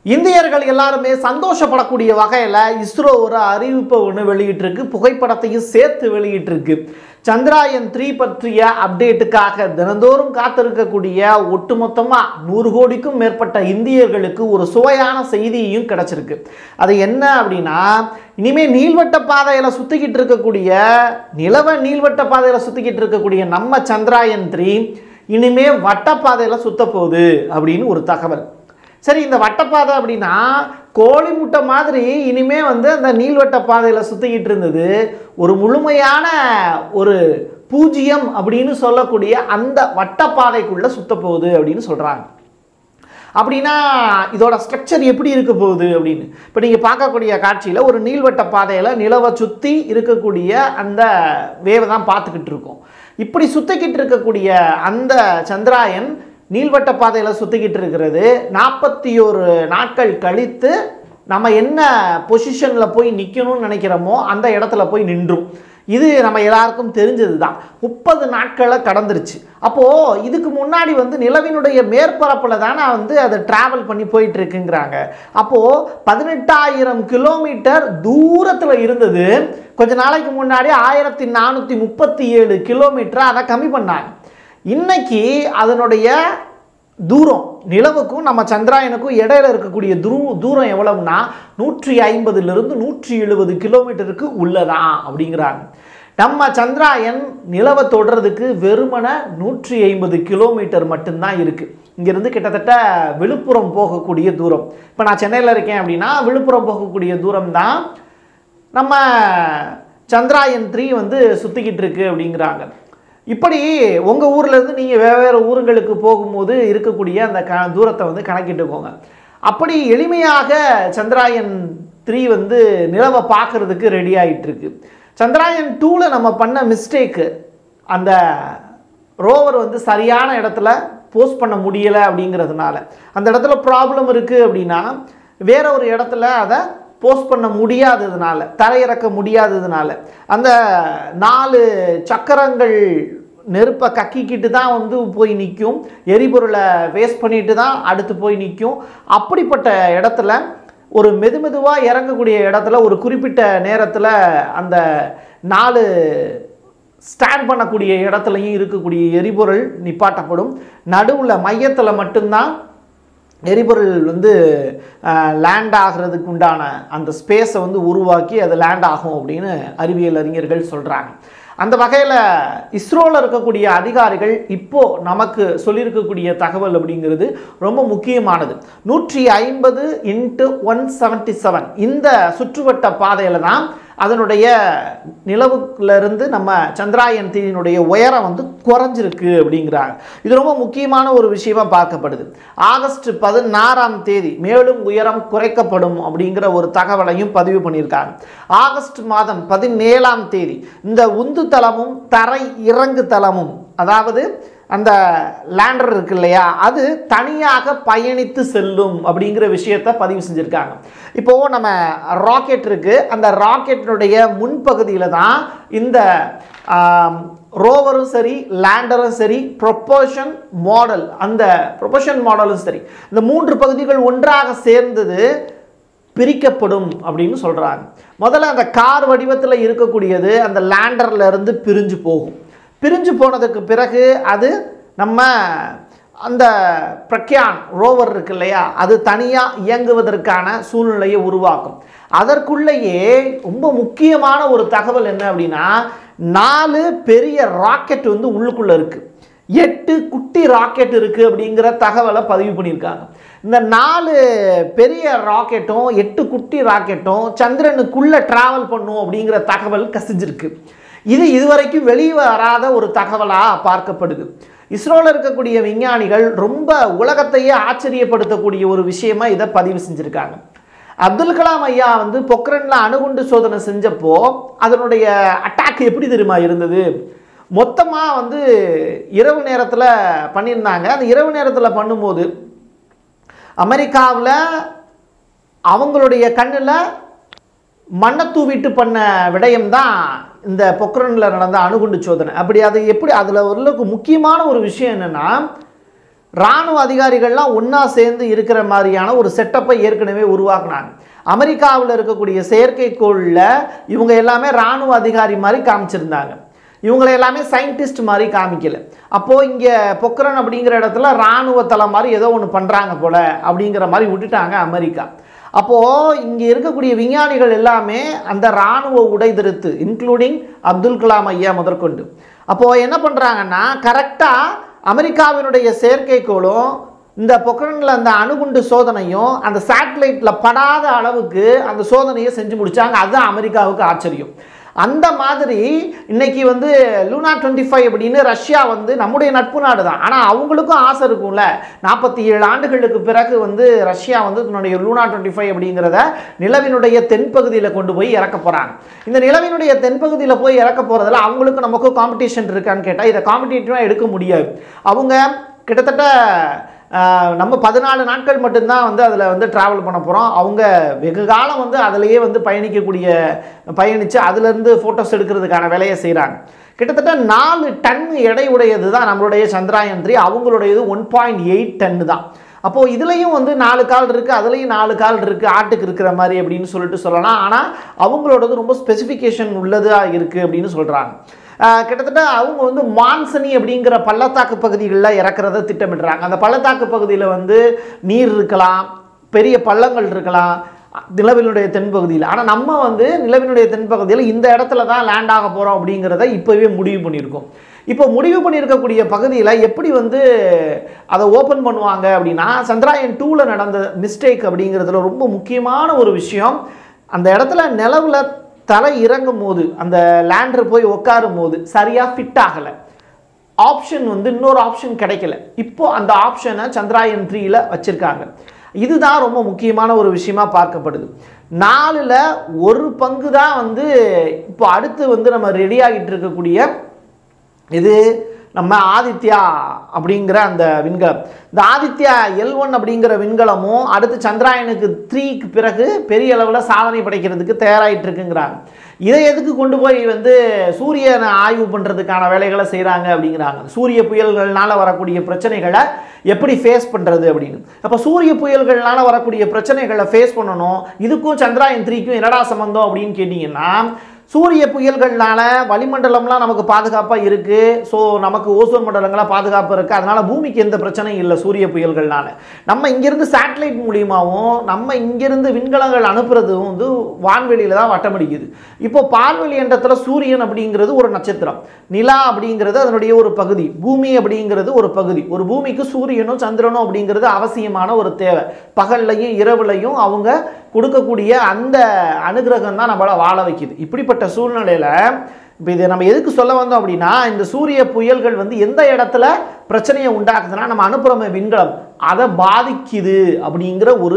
இந்தியர்கள் எல்லாருமே சந்தோஷப்படக்கூடிய வகையில் இஸ்ரோ ஒரு அறிவிப்பை ஒன்று வெளியிட்டிருக்கு புகைப்படத்தையும் சேர்த்து வெளியிட்டிருக்கு சந்திராயன் த்ரீ பற்றிய அப்டேட்டுக்காக தினந்தோறும் காத்திருக்கக்கூடிய ஒட்டுமொத்தமாக நூறு கோடிக்கும் மேற்பட்ட இந்தியர்களுக்கு ஒரு சுவையான செய்தியும் கிடைச்சிருக்கு அது என்ன அப்படின்னா இனிமேல் நீள்வட்ட பாதையில் சுற்றிக்கிட்டு இருக்கக்கூடிய நிலவ நீள்வட்ட பாதையில் சுற்றிக்கிட்டு இருக்கக்கூடிய நம்ம சந்திராயன் த்ரீ இனிமே வட்டப்பாதையில் சுத்த போகுது அப்படின்னு ஒரு தகவல் சரி இந்த வட்டப்பாதை அப்படின்னா கோழி முட்டை மாதிரி இனிமே வந்து அந்த நீள்வட்ட பாதையில் சுற்றிக்கிட்டு இருந்தது ஒரு முழுமையான ஒரு பூஜ்ஜியம் அப்படின்னு சொல்லக்கூடிய அந்த வட்டப்பாதைக்குள்ளே சுத்த போகுது அப்படின்னு சொல்கிறாங்க அப்படின்னா இதோட ஸ்ட்ரக்சர் எப்படி இருக்க போகுது அப்படின்னு இப்போ நீங்கள் பார்க்கக்கூடிய காட்சியில் ஒரு நீள்வட்ட பாதையில் நிலவை சுற்றி இருக்கக்கூடிய அந்த வேவை தான் பார்த்துக்கிட்டு இருக்கோம் இப்படி சுற்றிக்கிட்டு இருக்கக்கூடிய அந்த சந்திராயன் நீள்வட்ட பாதையில் சுற்றிக்கிட்டு இருக்கிறது நாற்பத்தி ஒரு நாட்கள் கழித்து நம்ம என்ன பொசிஷனில் போய் நிற்கணும்னு நினைக்கிறோமோ அந்த இடத்துல போய் நின்றும் இது நம்ம எல்லாருக்கும் தெரிஞ்சது தான் முப்பது நாட்களை கடந்துருச்சு அப்போது இதுக்கு முன்னாடி வந்து நிலவினுடைய மேற்பரப்பில் தானே வந்து அதை ட்ராவல் பண்ணி போயிட்டு இருக்குங்கிறாங்க அப்போது பதினெட்டாயிரம் கிலோமீட்டர் தூரத்தில் இருந்தது கொஞ்ச நாளைக்கு முன்னாடி ஆயிரத்தி நானூற்றி முப்பத்தி ஏழு கிலோமீட்டர் அதை கம்மி பண்ணாங்க இன்னைக்கு அதனுடைய தூரம் நிலவுக்கும் நம்ம சந்திராயனுக்கும் இடையில இருக்கக்கூடிய தூ தூரம் எவ்வளவுனா நூற்றி ஐம்பதுலேருந்து நூற்றி எழுபது கிலோமீட்டருக்கு உள்ளதான் அப்படிங்கிறாங்க நம்ம சந்திராயன் நிலவை தொடுறதுக்கு வெறுமனை நூற்றி ஐம்பது கிலோமீட்டர் மட்டும்தான் இருக்குது இங்கேருந்து கிட்டத்தட்ட விழுப்புரம் போகக்கூடிய தூரம் இப்போ நான் சென்னையில் இருக்கேன் அப்படின்னா விழுப்புரம் போகக்கூடிய தூரம் தான் நம்ம சந்திராயன் த்ரீ வந்து சுற்றிக்கிட்டு இருக்கு அப்படிங்கிறாங்க இப்படி உங்கள் ஊர்லேருந்து நீங்கள் வெவ்வேறு ஊருங்களுக்கு போகும்போது இருக்கக்கூடிய அந்த க தூரத்தை வந்து கணக்கிட்டுக்கோங்க அப்படி எளிமையாக சந்திராயன் த்ரீ வந்து நிலவை பார்க்குறதுக்கு ரெடி ஆகிட்டு இருக்கு சந்திராயன் டூவில் நம்ம பண்ண மிஸ்டேக்கு அந்த ரோவர் வந்து சரியான இடத்துல போஸ்ட் பண்ண முடியலை அப்படிங்கிறதுனால அந்த இடத்துல ப்ராப்ளம் இருக்குது அப்படின்னா வேற ஒரு இடத்துல அதை போஸ்ட் பண்ண முடியாததுனால தரையிறக்க முடியாததுனால அந்த நாலு சக்கரங்கள் நெருப்பை கக்கிக்கிட்டு தான் வந்து போய் நிற்கும் எரிபொருளை வேஸ்ட் பண்ணிட்டு தான் அடுத்து போய் நிற்கும் அப்படிப்பட்ட இடத்துல ஒரு மெதுமெதுவாக இறங்கக்கூடிய இடத்துல ஒரு குறிப்பிட்ட நேரத்தில் அந்த நாலு ஸ்டாண்ட் பண்ணக்கூடிய இடத்துலையும் இருக்கக்கூடிய எரிபொருள் நிப்பாட்டப்படும் நடுவில் மையத்தில் மட்டும்தான் எரிபொருள் வந்து லேண்ட் ஆகிறதுக்கு உண்டான அந்த ஸ்பேஸை வந்து உருவாக்கி அது லேண்ட் ஆகும் அப்படின்னு அறிவியல் அறிஞர்கள் சொல்கிறாங்க அந்த வகையில் இஸ்ரோவில் இருக்கக்கூடிய அதிகாரிகள் இப்போ நமக்கு சொல்லியிருக்கக்கூடிய தகவல் அப்படிங்கிறது ரொம்ப முக்கியமானது நூற்றி ஐம்பது இன்ட்டு ஒன் செவன்ட்டி செவன் இந்த சுற்றுவட்ட பாதையில் தான் அதனுடைய நிலவுலேருந்து நம்ம சந்திராயன் தீவினுடைய உயரம் வந்து குறைஞ்சிருக்கு அப்படிங்கிறாங்க இது ரொம்ப முக்கியமான ஒரு விஷயமா பார்க்கப்படுது ஆகஸ்ட் பதினாறாம் தேதி மேலும் உயரம் குறைக்கப்படும் அப்படிங்கிற ஒரு தகவலையும் பதிவு பண்ணியிருக்காங்க ஆகஸ்ட் மாதம் பதினேழாம் தேதி இந்த உந்து தளமும் தரை இறங்கு தளமும் அதாவது அந்த லேண்டர் இருக்கு இல்லையா அது தனியாக பயணித்து செல்லும் அப்படிங்கிற விஷயத்த பதிவு செஞ்சுருக்காங்க இப்போது நம்ம ராக்கெட் இருக்குது அந்த ராக்கெட்டினுடைய முன்பகுதியில் தான் இந்த ரோவரும் சரி லேண்டரும் சரி ப்ரொப்போஷன் மாடல் அந்த ப்ரொப்போஷன் மாடலும் சரி இந்த மூன்று பகுதிகள் ஒன்றாக சேர்ந்தது பிரிக்கப்படும் அப்படின்னு சொல்கிறாங்க முதல்ல அந்த கார் வடிவத்தில் இருக்கக்கூடியது அந்த லேண்டர்ல இருந்து பிரிஞ்சு போகும் பிரிஞ்சு போனதுக்கு பிறகு அது நம்ம அந்த பிரக்யான் ரோவர் இருக்கு இல்லையா அது தனியாக இயங்குவதற்கான சூழ்நிலையை உருவாக்கும் அதற்குள்ளேயே ரொம்ப முக்கியமான ஒரு தகவல் என்ன அப்படின்னா நாலு பெரிய ராக்கெட் வந்து உள்ளுக்குள்ளே இருக்குது எட்டு குட்டி ராக்கெட் இருக்குது அப்படிங்கிற தகவலை பதிவு பண்ணியிருக்காங்க இந்த நாலு பெரிய ராக்கெட்டும் எட்டு குட்டி ராக்கெட்டும் சந்திரனுக்குள்ளே ட்ராவல் பண்ணும் அப்படிங்கிற தகவல் கசிஞ்சிருக்கு இது இதுவரைக்கும் வெளியே வராத ஒரு தகவலாக பார்க்கப்படுது இஸ்ரோவில் இருக்கக்கூடிய விஞ்ஞானிகள் ரொம்ப உலகத்தையே ஆச்சரியப்படுத்தக்கூடிய ஒரு விஷயமா இதை பதிவு செஞ்சுருக்காங்க அப்துல் கலாம் ஐயா வந்து பொக்ரனில் அணுகுண்டு சோதனை செஞ்சப்போ அதனுடைய அட்டாக் எப்படி தெரியுமா இருந்தது மொத்தமாக வந்து இரவு நேரத்தில் பண்ணியிருந்தாங்க அந்த இரவு நேரத்தில் பண்ணும்போது அமெரிக்காவில் அவங்களுடைய கண்ணில் மண்ணை தூவிட்டு பண்ண விடயம் தான் இந்த பொக்ரனில் நடந்த அணுகுண்டு சோதனை அப்படி அது எப்படி அதில் ஓரளவுக்கு முக்கியமான ஒரு விஷயம் என்னென்னா இராணுவ அதிகாரிகள்லாம் ஒன்றா சேர்ந்து இருக்கிற மாதிரியான ஒரு செட்டப்பை ஏற்கனவே உருவாக்குனாங்க அமெரிக்காவில் இருக்கக்கூடிய செயற்கைக்கோளில் இவங்க எல்லாமே இராணுவ அதிகாரி மாதிரி காமிச்சிருந்தாங்க இவங்களை எல்லாமே சயின்டிஸ்ட் மாதிரி காமிக்கல அப்போது இங்கே பொக்ரன் அப்படிங்கிற இடத்துல இராணுவ தளம் மாதிரி ஏதோ ஒன்று பண்ணுறாங்க போல அப்படிங்கிற மாதிரி விட்டுட்டாங்க அமெரிக்கா அப்போது இங்கே இருக்கக்கூடிய விஞ்ஞானிகள் எல்லாமே அந்த இராணுவ உடைதிருத்து இன்க்ளூடிங் அப்துல் கலாம் ஐயா முதற்கொண்டு அப்போது என்ன பண்ணுறாங்கன்னா கரெக்டாக அமெரிக்காவினுடைய செயற்கைக்கோளும் இந்த பொக்ரனில் அந்த அணுகுண்டு சோதனையும் அந்த சேட்டலைட்டில் படாத அளவுக்கு அந்த சோதனையை செஞ்சு முடிச்சாங்க அதுதான் அமெரிக்காவுக்கு ஆச்சரியம் அந்த மாதிரி இன்னைக்கு வந்து லூனா டுவெண்ட்டி ஃபைவ் அப்படின்னு ரஷ்யா வந்து நம்முடைய நட்பு நாடு தான் ஆனால் அவங்களுக்கும் ஆசை இருக்கும்ல நாற்பத்தி ஏழு ஆண்டுகளுக்கு பிறகு வந்து ரஷ்யா வந்து தன்னுடைய லூனா டுவெண்ட்டி ஃபைவ் அப்படிங்கிறத நிலவினுடைய தென்பகுதியில் கொண்டு போய் இறக்க போகிறாங்க இந்த நிலவினுடைய தென்பகுதியில் போய் இறக்க போகிறதுல அவங்களுக்கும் நமக்கும் காம்படிஷன் இருக்கான்னு கேட்டால் இதை காம்படிட்டிவாக எடுக்க முடியாது அவங்க கிட்டத்தட்ட ஆஹ், நம்ம பதினாலு நாட்கள் மட்டும்தான் வந்து அதில் வந்து ட்ராவல் பண்ண போகிறோம் அவங்க வெகு காலம் வந்து அதிலேயே வந்து பயணிக்கக்கூடிய பயணித்து அதுலேருந்து ஃபோட்டோஸ் எடுக்கிறதுக்கான வேலையை செய்கிறாங்க கிட்டத்தட்ட நாலு டன் எடை உடையது தான் நம்மளுடைய சந்திராயன் த்ரீ அவங்களுடையது ஒன் பாயிண்ட் எயிட் டன்னு தான் அப்போது இதுலேயும் வந்து நாலு கால் இருக்குது அதுலேயும் நாலு கால் இருக்குது ஆட்டுக்கு இருக்கிற மாதிரி அப்படின்னு சொல்லிட்டு சொல்லலாம் ஆனால் அவங்களோடது ரொம்ப ஸ்பெசிஃபிகேஷன் உள்ளதாக இருக்குது அப்படின்னு சொல்கிறாங்க ஆஹ் கிட்டத்தட்ட அவங்க வந்து மான்சனி அப்படிங்கிற பள்ளத்தாக்கு பகுதிகளில் இறக்குறத திட்டமிடுறாங்க அந்த பள்ளத்தாக்கு பகுதியில் வந்து நீர் இருக்கலாம் பெரிய பள்ளங்கள் இருக்கலாம் நிலவினுடைய தென்பகுதியில் ஆனால் நம்ம வந்து நிலவினுடைய தென்பகுதியில் இந்த இடத்துல தான் லேண்ட் ஆக போகிறோம் அப்படிங்கிறத இப்போவே முடிவு பண்ணியிருக்கோம் இப்போ முடிவு பண்ணியிருக்கக்கூடிய பகுதியில் எப்படி வந்து அதை ஓப்பன் பண்ணுவாங்க அப்படின்னா சந்திராயன் டூவில் நடந்த மிஸ்டேக் அப்படிங்கிறதுல ரொம்ப முக்கியமான ஒரு விஷயம் அந்த இடத்துல நிலவுல தலை இறங்கும் போது அந்த லேண்டர் போய் உட்காரும் போது சரியாக ஃபிட் ஆகலை ஆப்ஷன் வந்து இன்னொரு ஆப்ஷன் கிடைக்கல இப்போ அந்த ஆப்ஷனை சந்திராயன் த்ரீல வச்சிருக்காங்க இதுதான் ரொம்ப முக்கியமான ஒரு விஷயமா பார்க்கப்படுது நாலில் ஒரு பங்கு தான் வந்து இப்போ அடுத்து வந்து நம்ம ரெடி ஆகிட்டு இருக்கக்கூடிய இது நம்ம ஆதித்யா அப்படிங்கிற அந்த விண்கலம் இந்த ஆதித்யா எல் ஒன் அப்படிங்கிற விண்கலமும் அடுத்து சந்திராயனுக்கு த்ரீக்கு பிறகு பெரிய அளவில் சாதனை படைக்கிறதுக்கு தயாராகிட்டு இருக்குங்கிறாங்க இதை எதுக்கு கொண்டு போய் வந்து சூரியனை ஆய்வு பண்ணுறதுக்கான வேலைகளை செய்கிறாங்க அப்படிங்கிறாங்க சூரிய புயல்கள்னால வரக்கூடிய பிரச்சனைகளை எப்படி ஃபேஸ் பண்ணுறது அப்படின்னு அப்போ சூரிய புயல்கள்னால வரக்கூடிய பிரச்சனைகளை ஃபேஸ் பண்ணணும் இதுக்கும் சந்திராயன் த்ரீக்கும் என்னடா சம்பந்தம் அப்படின்னு கேட்டிங்கன்னா சூரிய புயல்கள்னால வளிமண்டலம்லாம் நமக்கு பாதுகாப்பாக இருக்குது ஸோ நமக்கு ஓசோன் மண்டலங்களாக பாதுகாப்பு இருக்குது அதனால் பூமிக்கு எந்த பிரச்சனையும் இல்லை சூரிய புயல்கள்னால நம்ம இங்கேருந்து சேட்டலைட் மூலியமாகவும் நம்ம இங்கேருந்து விண்கலங்கள் அனுப்புறதும் வந்து வான்வெளியில் தான் வட்டமடிக்குது இப்போ பால்வெளி எண்டத்தில் சூரியன் அப்படிங்கிறது ஒரு நட்சத்திரம் நிலா அப்படிங்கிறது அதனுடைய ஒரு பகுதி பூமி அப்படிங்கிறது ஒரு பகுதி ஒரு பூமிக்கு சூரியனும் சந்திரனும் அப்படிங்கிறது அவசியமான ஒரு தேவை பகல்லையும் இரவுலையும் அவங்க கொடுக்கக்கூடிய அந்த அனுகிரகம் தான் நம்மளை வாழ வைக்குது இப்படிப்பட்ட சூழ்நிலையில் இப்போ இதை நம்ம எதுக்கு சொல்ல வந்தோம் அப்படின்னா இந்த சூரிய புயல்கள் வந்து எந்த இடத்துல பிரச்சனையை உண்டாக்குதுன்னா நம்ம அனுப்புகிறோமே விண்கலம் அதை பாதிக்குது அப்படிங்கிற ஒரு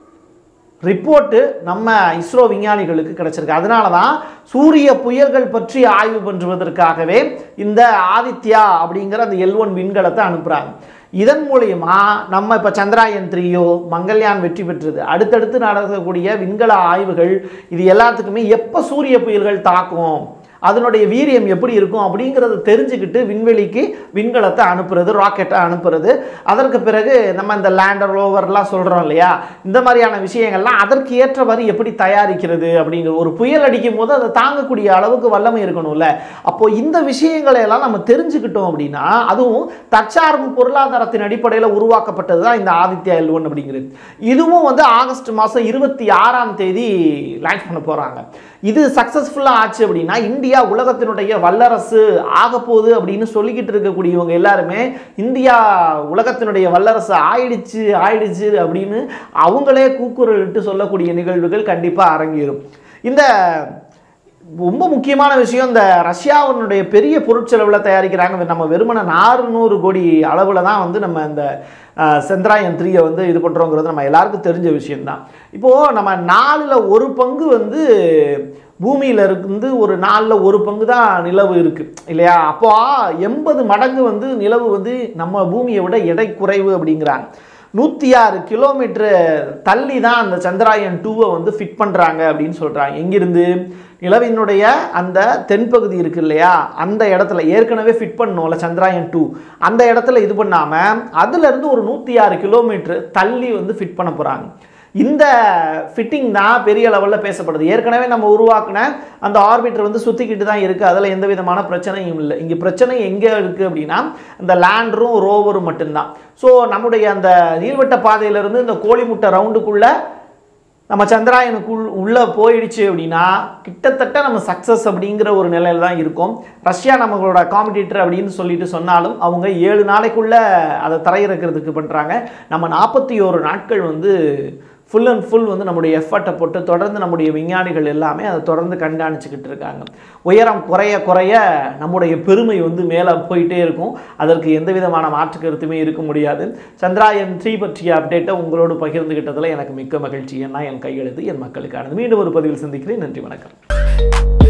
ரிப்போர்ட்டு நம்ம இஸ்ரோ விஞ்ஞானிகளுக்கு கிடைச்சிருக்கு அதனால தான் சூரிய புயல்கள் பற்றி ஆய்வு பண்ணுவதற்காகவே இந்த ஆதித்யா அப்படிங்கிற அந்த எல் ஒன் விண்கலத்தை அனுப்புகிறாங்க இதன் மூலியமா நம்ம இப்போ சந்திராயன் த்ரீயோ மங்கள்யான் வெற்றி பெற்றது அடுத்தடுத்து நடக்கக்கூடிய விண்கல ஆய்வுகள் இது எல்லாத்துக்குமே எப்போ சூரிய புயல்கள் தாக்கும் அதனுடைய வீரியம் எப்படி இருக்கும் அப்படிங்கிறத தெரிஞ்சுக்கிட்டு விண்வெளிக்கு விண்கலத்தை அனுப்புறது ராக்கெட்டை அனுப்புறது அதற்கு பிறகு நம்ம இந்த லேண்டர் ரோவர்லாம் சொல்கிறோம் இல்லையா இந்த மாதிரியான விஷயங்கள்லாம் அதற்கு ஏற்றவாறு எப்படி தயாரிக்கிறது அப்படிங்கிற ஒரு புயல் அடிக்கும் போது அதை தாங்கக்கூடிய அளவுக்கு வல்லமை இருக்கணும்ல அப்போ இந்த விஷயங்களை எல்லாம் நம்ம தெரிஞ்சுக்கிட்டோம் அப்படின்னா அதுவும் தற்சார்பு பொருளாதாரத்தின் அடிப்படையில் உருவாக்கப்பட்டது தான் இந்த ஆதித்யா எல் ஒன் அப்படிங்கிறது இதுவும் வந்து ஆகஸ்ட் மாதம் இருபத்தி ஆறாம் தேதி லான்ச் பண்ண போகிறாங்க இது சக்ஸஸ்ஃபுல்லாக ஆச்சு அப்படின்னா இந்தியா உலகத்தினுடைய வல்லரசு ஆக போகுது அப்படின்னு சொல்லிக்கிட்டு இருக்கக்கூடியவங்க எல்லாருமே இந்தியா உலகத்தினுடைய வல்லரசு ஆயிடுச்சு ஆயிடுச்சு அப்படின்னு அவங்களே கூக்குரலிட்டு சொல்லக்கூடிய நிகழ்வுகள் கண்டிப்பாக அரங்கேறும் இந்த ரொம்ப முக்கியமான விஷயம் இந்த ரஷ்யாவினுடைய பெரிய பொருட்செலவில் தயாரிக்கிறாங்க நம்ம வெறுமனை நானூறு கோடி அளவில் தான் வந்து நம்ம இந்த அஹ், சந்திராயன் த்ரீயை வந்து இது பண்ணுறோங்கிறது நம்ம எல்லாருக்கும் தெரிஞ்ச விஷயம்தான் இப்போது நம்ம நாலில் ஒரு பங்கு வந்து பூமியில் இருந்து ஒரு நாலில் ஒரு பங்கு தான் நிலவு இருக்குது இல்லையா அப்போ எண்பது மடங்கு வந்து நிலவு வந்து நம்ம பூமியை விட எடை குறைவு அப்படிங்கிறாங்க நூற்றி ஆறு கிலோமீட்டர் தள்ளி தான் அந்த சந்திராயன் டூவை வந்து ஃபிட் பண்ணுறாங்க அப்படின்னு சொல்கிறாங்க எங்கிருந்து நிலவினுடைய அந்த தென்பகுதி இருக்கு இல்லையா அந்த இடத்துல ஏற்கனவே ஃபிட் பண்ணோம்ல சந்திராயன் டூ அந்த இடத்துல இது பண்ணாமல் அதுலேருந்து ஒரு நூற்றி ஆறு கிலோமீட்டர் தள்ளி வந்து ஃபிட் பண்ண போகிறாங்க இந்த ஃபிட்டிங் தான் பெரிய லெவலில் பேசப்படுது ஏற்கனவே நம்ம உருவாக்குன அந்த ஆர்பிட்டர் வந்து சுற்றிக்கிட்டு தான் இருக்குது அதில் எந்த விதமான பிரச்சனையும் இல்லை இங்கே பிரச்சனை எங்கே இருக்குது அப்படின்னா இந்த லேண்டரும் ரோவரும் மட்டும்தான் ஸோ நம்முடைய அந்த நீள்வட்ட பாதையிலிருந்து இந்த கோழிமுட்டை ரவுண்டுக்குள்ளே நம்ம சந்திராயனுக்குள் உள்ளே போயிடுச்சு அப்படின்னா கிட்டத்தட்ட நம்ம சக்ஸஸ் அப்படிங்கிற ஒரு நிலையில தான் இருக்கும் ரஷ்யா நம்மளோட காம்படிட்டர் அப்படின்னு சொல்லிட்டு சொன்னாலும் அவங்க ஏழு நாளைக்குள்ளே அதை தரையிறக்கிறதுக்கு பண்ணுறாங்க நம்ம நாற்பத்தி ஓரு நாட்கள் வந்து ஃபுல் அண்ட் ஃபுல் வந்து நம்முடைய எஃபர்ட்டை போட்டு தொடர்ந்து நம்முடைய விஞ்ஞானிகள் எல்லாமே அதை தொடர்ந்து கண்காணிச்சுக்கிட்டு இருக்காங்க உயரம் குறைய குறைய நம்முடைய பெருமை வந்து மேலே போயிட்டே இருக்கும் அதற்கு எந்த விதமான மாற்று கருத்துமே இருக்க முடியாது சந்திராயன் த்ரீ பற்றிய அப்டேட்டை உங்களோடு பகிர்ந்துகிட்டதில் எனக்கு மிக்க மகிழ்ச்சி ஏன்னா என் கையெழுத்து என் மக்களுக்கானது மீண்டும் ஒரு பதிவில் சந்திக்கிறேன் நன்றி வணக்கம்